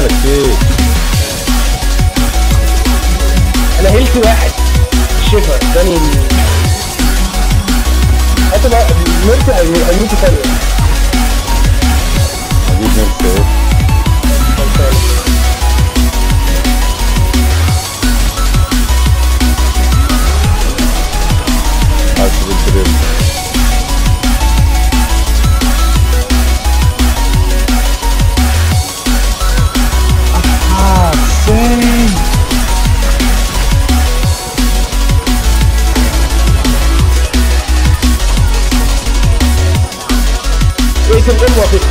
مالك في ايه؟ انا هيلت واحد الشفا اداني ال- حتى بقى مرت هيموت تاني هجيب نمت ايه؟ حاسب التريب اقتل ام وقتل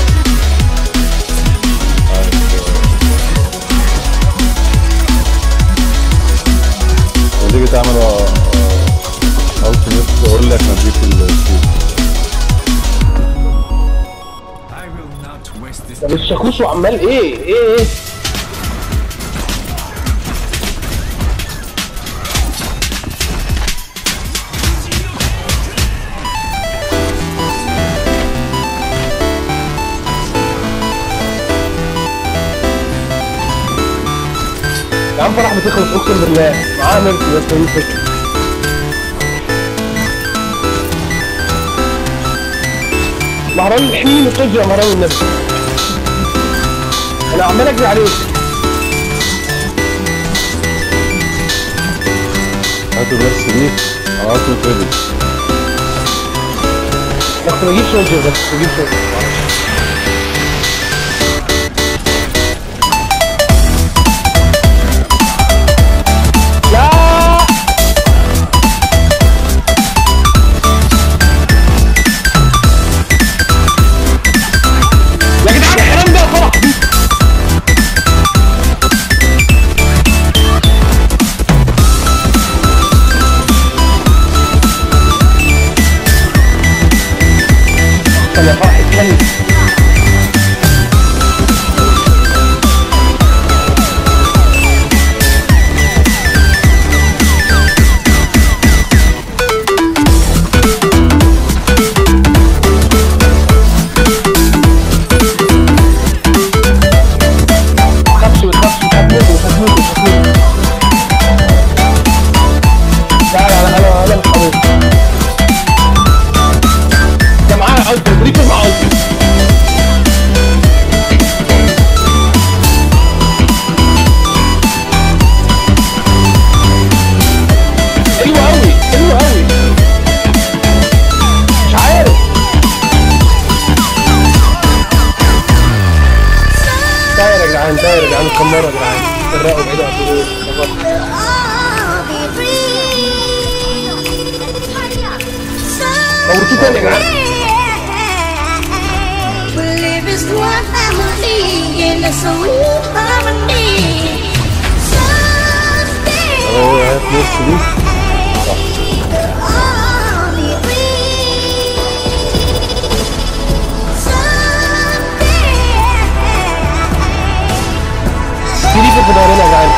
لما تيجي تعمل التيميت اقول لك نضيف السيف I will not waste this طب الشاكوش وعمال ايه ايه ايه يا عم فرح بتخلص اقسم بالله معاها ميرسي بس هي الفكره مهران احميني من الطفل يا مهران النبي انا عمال اجري عليك هاتوا بس دي على هاتوا تريبل بس ما اجيبش وجه بس ما اجيبش وجه لا يا جدعان الحرام ده فرح انا فرح اتكلم تخافش ما تخافش مش هتموت مش هتموت مش هتموت تعال انا انا انا مش هموت ده معايا التر بريكر مع التر حلو قوي حلو قوي مش عارف داير يا جدعان داير يا جدعان الكمارة يا جدعان الرقوا بعيدوا عن الدروس موتوه تاني يا جدعان Believe it's one family in a sweet harmony. Someday اهو هات نص دي I'll be free. Someday في ريفر في ظهرنا يا جدعان